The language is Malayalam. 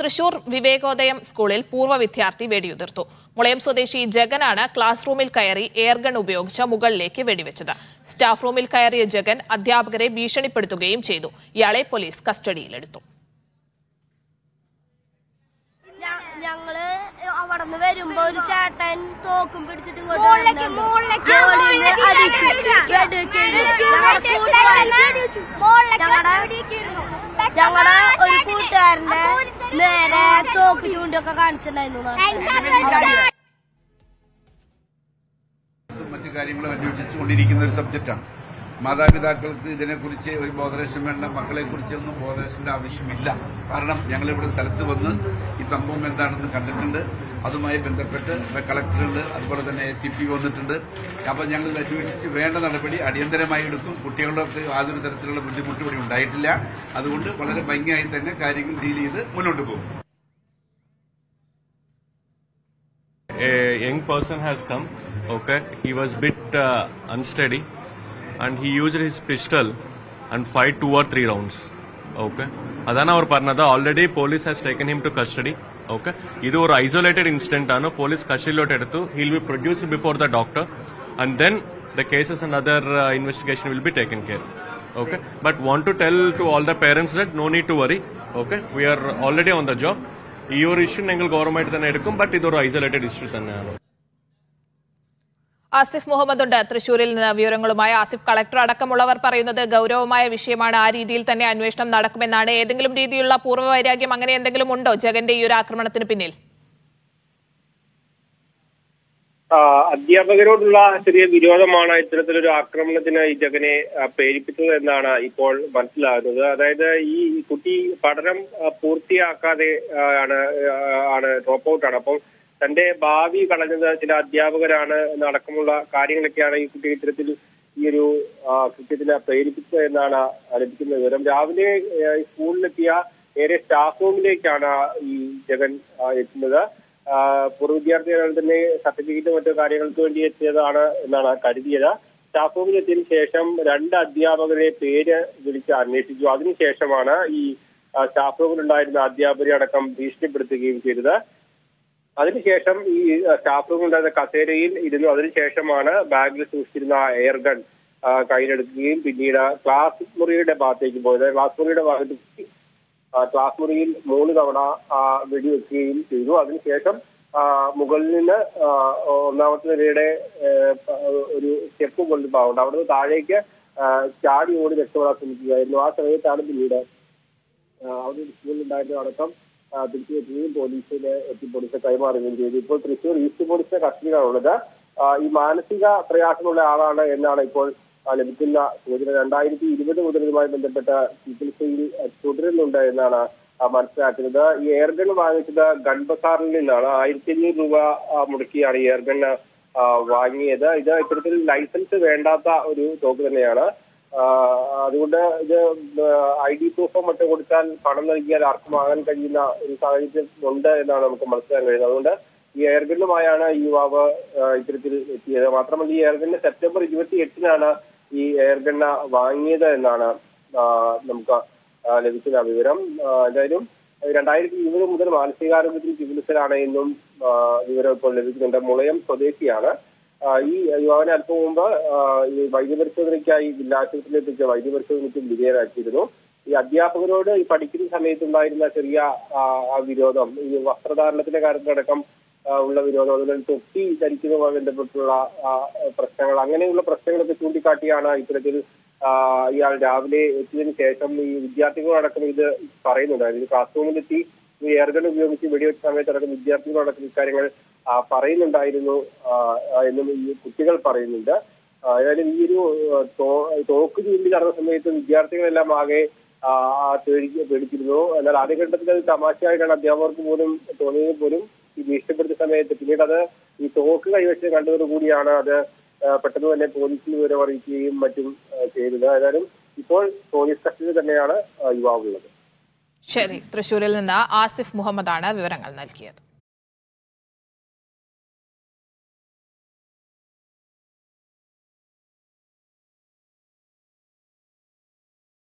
തൃശൂർ വിവേകോദയം സ്കൂളിൽ പൂർവ്വ വിദ്യാർത്ഥി വെടിയുതിർത്തു മുളയം സ്വദേശി ജഗനാണ് ക്ലാസ് റൂമിൽ കയറി എയർഗൺ ഉപയോഗിച്ച് മുകളിലേക്ക് വെടിവെച്ചത് സ്റ്റാഫ് റൂമിൽ കയറിയ ജഗൻ അധ്യാപകരെ ഭീഷണിപ്പെടുത്തുകയും ചെയ്തു ഇയാളെ പോലീസ് കസ്റ്റഡിയിലെടുത്തു ഞ- ഞങ്ങള് അവിടെ നിന്ന് വരുമ്പോ ഒരു ചേട്ടൻ തോക്കും പിടിച്ചിട്ട് ഇങ്ങോട്ട് മുകളിലേക്ക്, വരണുണ്ട്. മുകളിലേക്ക്, മുകളിൽ നിന്ന് മുകളിലേക്ക് അടിച്ചു. ഇല്ല. വെടിവെച്ചിരുന്നു. എനിക്ക് ഞങ്ങളുടെ ഇവിടെ കൂട്ടുകാരൻ വെടിവെച്ചു. മുകളിലേക്ക് ഞങ്ങളുടെ വെടിവെച്ചിരുന്നു. ഞങ്ങളുടെ ഒരു പെട്ടെന്ന് കൂട്ടുകാരന്റെ ആ പോലീസുകാര് നേരെ തോക്ക് ചൂണ്ടൊക്കെ കാണിച്ചിട്ടുണ്ടായിരുന്നു എനിക്കത് വെച്ചാ- മറ്റു കാര്യങ്ങളും അന്വേഷിച്ചു കൊണ്ടിരിക്കുന്ന ഒരു സബ്ജക്റ്റാണ് മാതാപിതാക്കൾക്ക് ഇതിനെക്കുറിച്ച് ഒരു ബോധരേഷൻ വേണ്ട മക്കളെ കുറിച്ചൊന്നും ബോധരേഷന്റെ ആവശ്യമില്ല കാരണം ഞങ്ങൾ ഇവിടെ സ്ഥലത്ത് വന്ന് ഈ സംഭവം എന്താണെന്ന് കണ്ടിട്ടുണ്ട് അതുമായി ബന്ധപ്പെട്ട് കളക്ടറുണ്ട് അതുപോലെ തന്നെ സി പി വന്നിട്ടുണ്ട് അപ്പോൾ ഞങ്ങൾ ഇത് അന്വേഷിച്ച് വേണ്ട നടപടി അടിയന്തരമായി എടുക്കും കുട്ടികളുടെ യാതൊരു തരത്തിലുള്ള ബുദ്ധിമുട്ട് ഇവിടെ ഉണ്ടായിട്ടില്ല അതുകൊണ്ട് വളരെ ഭംഗിയായി തന്നെ കാര്യങ്ങൾ ഡീൽ ചെയ്ത് മുന്നോട്ട് പോകും a young person has come. Okay, he was bit uh, unsteady, and he used his pistol and fired two or three rounds. Okay, അതാണ് അവർ പറഞ്ഞത് already police has taken him to custody okay ഇത് ഒരു ഐസൊലേറ്റഡ് ഇൻസിഡന്റ് ആണ് പോലീസ് കസ്റ്റഡിയിലോട്ട് എടുത്തു he'll be produced before the doctor and then the cases and other investigation will be taken care okay but want to tell to all the parents that no need to worry okay we are already on the job ഈ ഒരു ഇഷ്യൂ ഞങ്ങൾ ഗവൺമെന്റ് തന്നെ എടുക്കും ബട്ട് ഇതൊരു ഐസൊലേറ്റഡ് ഇഷ്യൂ തന്നെയാണ് ആസിഫ് മുഹമ്മദ് ഉണ്ട് തൃശൂരിൽ നിന്ന് വിവരങ്ങളുമായി ആസിഫ് കളക്ടർ അടക്കമുള്ളവർ പറയുന്നത് ഗൗരവമായ വിഷയമാണ് ആ രീതിയിൽ തന്നെ അന്വേഷണം നടക്കുമെന്നാണ് ഏതെങ്കിലും രീതിയിലുള്ള പൂർവ്വ വൈരാഗ്യം അങ്ങനെ എന്തെങ്കിലും ഉണ്ടോ ജഗന്റെ ഈ ഒരു ആക്രമണത്തിന് പിന്നിൽ ആ, അധ്യാപകരോടുള്ള ചെറിയ വിരോധമാണ് ഇത്തരത്തിലൊരു ആക്രമണത്തിന് ഈ ജഗനെ ആ, പ്രേരിപ്പിച്ചത് എന്നാണ് ഇപ്പോൾ മനസ്സിലാകുന്നത് അതായത് ഈ കുട്ടി പഠനം ആ, പൂർത്തിയാക്കാതെ ആ, ആണ് ആ, ആണ് ഡ്രോപ്പ് ഔട്ട് ആണ് അപ്പം തന്റെ ഭാവി കളഞ്ഞത് ചില അധ്യാപകരാണ് എന്നടക്കമുള്ള കാര്യങ്ങളൊക്കെയാണ് ഈ കുട്ടി ഇത്തരത്തിൽ ഈ ഒരു ആ, കൃത്യത്തിന് പ്രേരിപ്പിച്ചത് എന്നാണ് ലഭിക്കുന്ന വിവരം രാവിലെ ആ, ഈ സ്കൂളിലെത്തിയ നേരെ സ്റ്റാഫ് റൂമിലേക്കാണ് ഈ ജഗൻ ആ, എത്തുന്നത് ആ, പൂർവ്വ വിദ്യാർത്ഥികൾ തന്നെ സർട്ടിഫിക്കറ്റ് മറ്റു കാര്യങ്ങൾക്ക് വേണ്ടി എത്തിയതാണ് എന്നാണ് കരുതിയത് സ്റ്റാഫ് റൂമിൽ എത്തിയതിനു ശേഷം രണ്ട് അധ്യാപകരെ പേര് വിളിച്ച് അന്വേഷിച്ചു അതിനുശേഷമാണ് ഈ ആ, സ്റ്റാഫ് റൂമിലുണ്ടായിരുന്ന അധ്യാപകരെ അടക്കം ഭീഷണിപ്പെടുത്തുകയും ചെയ്തത് അതിനുശേഷം ഈ ആ, സ്റ്റാഫ് റൂമിലുണ്ടായിരുന്ന കസേരയിൽ ഇരുന്നു അതിനുശേഷമാണ് ബാഗിൽ സൂക്ഷിച്ചിരുന്ന എയർ ഗൺ ആ, കയ്യിലെടുക്കുകയും പിന്നീട് ക്ലാസ് മുറിയുടെ ഭാഗത്തേക്ക് പോയത് ക്ലാസ് മുറിയുടെ ഭാഗത്ത് ആ, ക്ലാസ് മുറിയിൽ മൂന്ന് തവണ ആ, വെടിവെക്കുകയും ചെയ്തു അതിനുശേഷം ആ, മുകളിൽ നിന്ന് ആ, ഒന്നാമത്തെ നിലയുടെ ഏ, പ- ഒരു സ്റ്റെപ്പ് കൊണ്ടുപോകുന്നുണ്ട് അവിടുന്ന് താഴേക്ക് ആ, ചാടി ഓടി രക്ഷപ്പെടാൻ ശ്രമിക്കുകയായിരുന്നു ആ സമയത്താണ് പിന്നീട് ആ, അവിടെ ഒരു സ്കൂളിലുണ്ടായിരുന്ന അടക്കം ആ, തിരിച്ചു വെക്കുകയും പോലീസിന് എത്തി പോലീസിനെ കൈമാറുകയും ചെയ്തു ഇപ്പോൾ തൃശൂർ ഈസ്റ്റ് പോലീസിന്റെ കസ്റ്റഡിയിലാണുള്ളത് ആ, ഈ മാനസിക പ്രയാസമുള്ള ആളാണ് എന്നാണ് ഇപ്പോൾ ആ, ലഭിക്കുന്ന സൂചന രണ്ടായിരത്തി ഇരുപത് മുതൽ ഇതുമായി ബന്ധപ്പെട്ട ചികിത്സയിൽ ആ, തുടരുന്നുണ്ട് എന്നാണ് ആ, മനസ്സിലാക്കുന്നത് ഈ എയർഗൺ വാങ്ങിച്ചത് ഗൺ ബസാറിൽ നിന്നാണ് ആയിരത്തി അഞ്ഞൂറ് രൂപ ആ, മുടക്കിയാണ് ഈ എയർഗൺ ആ, വാങ്ങിയത് ഇത് ഇത്തരത്തിൽ ലൈസൻസ് വേണ്ടാത്ത ഒരു തോക്ക് തന്നെയാണ് ആ, അതുകൊണ്ട് ഇത് ഐ ഡി പ്രൂഫോ മറ്റോ കൊടുത്താൽ പണം നൽകിയാൽ ആർക്കും വാങ്ങാൻ കഴിയുന്ന ഒരു സാഹചര്യം ഉണ്ട് എന്നാണ് നമുക്ക് മനസ്സിലാക്കാൻ കഴിയുന്നത് അതുകൊണ്ട് ഈ എയർഗണ്ണുമായാണ് ഈ യുവാവ് ആ, ഇത്തരത്തിൽ എത്തിയത് മാത്രമല്ല ഈ എയർഗണ്ണ് സെപ്റ്റംബർ ഇരുപത്തി എട്ടിനാണ് ഈ എയർഗണ്ണ വാങ്ങിയത് എന്നാണ് ആ, നമുക്ക് ആ, ലഭിക്കുന്ന വിവരം ആ, എന്തായാലും രണ്ടായിരത്തി ഇരുപത് മുതൽ മാനസികാരോഗ്യത്തിൽ ചികിത്സയിലാണ് എന്നും ആ, വിവരം ഇപ്പോൾ ലഭിക്കുന്നുണ്ട് മുളയം സ്വദേശിയാണ് ആ, ഈ യുവാവിനെ അല്പം മുമ്പ് ആ, ഈ വൈദ്യപരിശോധനയ്ക്കായി ജില്ലാ ആശുപത്രിയിൽ എത്തിച്ച വൈദ്യപരിശോധനയ്ക്കും വിധേയരാക്കിയിരുന്നു ഈ അധ്യാപകരോട് ഈ പഠിക്കുന്ന സമയത്തുണ്ടായിരുന്ന ചെറിയ ആ, ആ വിരോധം ഈ വസ്ത്രധാരണത്തിന്റെ കാര്യത്തിലടക്കം ആ, ഉള്ള വിരോധം അതുപോലെ തൊപ്പി ധരിക്കുന്നതുമായി ബന്ധപ്പെട്ടുള്ള ആ, പ്രശ്നങ്ങൾ അങ്ങനെയുള്ള പ്രശ്നങ്ങളൊക്കെ ചൂണ്ടിക്കാട്ടിയാണ് ഇത്തരത്തിൽ ആ, ഇയാൾ രാവിലെ എത്തിയതിനു ശേഷം ഈ വിദ്യാർത്ഥികളടക്കം ഇത് പറയുന്നുണ്ടായിരുന്നു ക്ലാസ് റൂമിലെത്തി ഈ എയർഗൺ ഉപയോഗിച്ച് വെടിവെച്ച സമയത്തടക്കം വിദ്യാർത്ഥികളടക്കം ഇക്കാര്യങ്ങൾ ആ, പറയുന്നുണ്ടായിരുന്നു ആ, ആ, എന്നും ഈ കുട്ടികൾ പറയുന്നുണ്ട് ആ, ഏതായാലും ഈ ഒരു ആ, തോ- തോക്ക് ചൂണ്ടി നടന്ന സമയത്ത് വിദ്യാർത്ഥികളെല്ലാം ആകെ ആ, ആ, പേടിച്ച് പേടിച്ചിരുന്നു എന്നാൽ ആദ്യഘട്ടത്തിൽ അത് തമാശയായിട്ടാണ് അധ്യാപകർക്ക് പോലും തോന്നിയത് പോലും ഈ ഭീഷണിപ്പെടുത്തിയ സമയത്ത് പിന്നീട് അത് ഈ തോക്ക് കൈവച്ച് കണ്ടതോടുകൂടിയാണ് അത് ആ, പെട്ടെന്ന് തന്നെ പോലീസിൽ വിവരം അറിയിക്കുകയും മറ്റും ആ, ചെയ്തത് ഏതായാലും ഇപ്പോൾ പോലീസ് കസ്റ്റഡിയിൽ തന്നെയാണ് ആ, യുവാവുള്ളത് ശരി തൃശൂരിൽ നിന്ന് ആസിഫ് മുഹമ്മദാണ് വിവരങ്ങൾ നൽകിയത്